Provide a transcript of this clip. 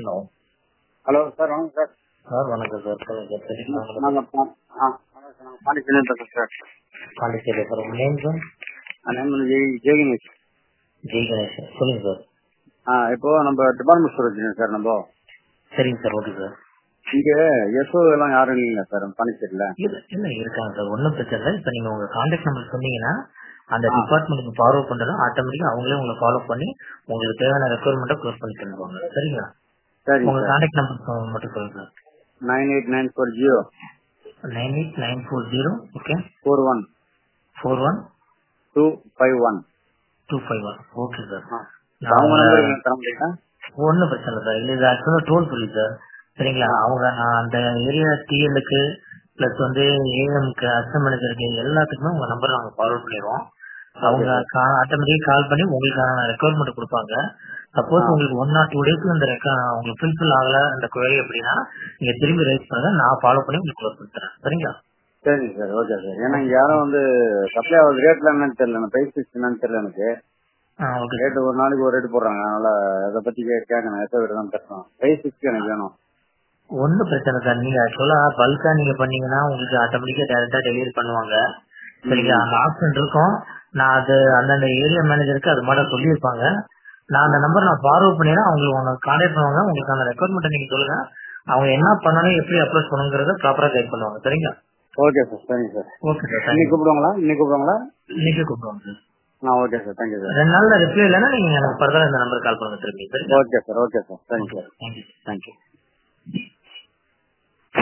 Hello hello sir வணக்கம் sir sir வணக்கம் sir சொல்லுங்க சார் தெரியுமா நாங்கள் ஆ வணக்கம் சார் நாங்கள் பாண்டிச்சேரியில் இருக்கோம் சார் பாண்டிச்சேரி சார் உங்க நேம் சார் நேம் வந்து ஜெய் ஜெய்கணேஷ் ஜெய் கணேஷ் சொல்லுங்க சார் ஆ இப்போ நம்ம டிபார்ட்மெண்ட் ஸ்டோர் வச்சுருக்கோம் சார் நம்ம சரிங்க சார் ஓகே சார் இங்கே எஸ்ஓ எல்லாம் யாரும் இல்லைங்க சார் பாண்டிச்சேரியில் இல்ல இல்ல இருக்காங்க சார் ஒன்றும் பிரச்சனை இல்லை இப்போ நீங்க உங்க கான்டாக்ட் நம்பர் சொன்னீங்கன்னா அந்த ஆ. டிபார்ட்மெண்ட்டுக்கு ஃபார்வர்ட் பண்றதும் ஆட்டோமேட்டிக்கா அவங்களே உங்களை ஃபாலோ பண்ணி உங்களுக்கு தேவையான ரெக்குவயர்மெண்ட்டை க்ளோஸ் பண்ணி தந்துருவாங்க சரிங்களா சரிங்க உங்க சார் கான்டாக்ட் நம்பர் மட்டும் சொல்லுங்க sir nine eight nine four zero nine eight nine four zero okay four one four one two five one two five one okay sir அவங்க நம்பர் எனக்கு தர முடியுமா ஒன்றும் பிரச்சனை இல்லை சார் இது ஆக்சுவலாக டோல் ஃப்ரீ சார் சரிங்களா அவங்க நான் அந்த ஏரியா டிஎல்லுக்கு ப்ளஸ் வந்து ஏஎம்க்கு அசம் மேனேஜருக்கு எல்லாத்துக்குமே உங்க நம்பர் நாங்கள் ஃபார்வர்ட் பண்ணிடுவோம் அவங்க ஆட்டோமேட்டிக் கால் பண்ணி உங்களுக்கான ரெக்குவயர்மெண்ட் கொடுப்பாங்க சப்போஸ் ஆ. உங்களுக்கு ஒன் ஆர் டூ டேஸ்ல அந்த reco- உங்களுக்கு ஃபில்ஃபில் ஆகல அந்த குவரி அப்படின்னா நீங்க திரும்பி ரைஸ் பண்ணுங்க நான் ஃபாலோ பண்ணி உங்களுக்கு க்ளோஸ் பண்ணுறேன் சரிங்களா சரிங்க சார் ஓகே சார் ஏன்னா இங்கே யாரும் வந்து சப்ளை ஆகுது ரேட்ல என்னன்னு தெரியல பிரைஸ் ஃபிக்ஸ் என்னன்னு தெரியல எனக்கு ஆ ஓகே ரேட்டு ஒரு நாளைக்கு ஒரு ரேட் போடுறாங்க அதனால அதை பத்தி கே- கேட்கணும் எஸ்ஓ கிட்ட தான் பேசணும் பிரைஸ் ஃபிக்ஸ் எனக்கு வேணும் ஒன்றும் பிரச்சனை சார் நீங்க ஆக்சுவலா பல்கா நீங்க பண்ணீங்கன்னா உங்களுக்கு ஆட்டோமேட்டிக்கா டேரக்டா டெலிவரி பண்ணுவாங்க சரிங்களா அந்த ஆப்ஷன் இருக்கும் நான் அது அந்தந்த ஏரியா மேனேஜருக்கு அது மாதிரி சொல்லியிருப்பாங்க நான் அந்த நம்பர் நான் ஃபார்வர்ட் பண்ணிடுறேன் அவங்களுக்கு உங்களுக்கு கான்டாக்ட் பண்ணுவாங்க உங்களுக்கு அந்த ரெக்குவயர்மெண்ட்டை நீங்க சொல்லுங்க அவங்க என்ன பண்ணணும் எப்படி அப்ரோச் பண்ணுங்கிறத ப்ராப்பரா கைட் பண்ணுவாங்க சரிங்களா ஓகே சார் சரிங்க சார் ஓகே சார் இன்னைக்கு தேங்க்யூ கூப்பிடுவாங்களா இன்னைக்கு கூப்பிடுவாங்களா இன்னைக்கு கூப்பிடுவாங்க சார் ஆ ஓகே சார் தேங்க்யூ சார் ரெண்டு நாள்ல ரிப்ளை இல்லைன்னா நீங்க எனக்கு ஃபர்தரா இந்த நம்பர் கால் பண்ணுங்க திரும்பி சரிங்களா okay sir okay sir thank you sir thank you thank you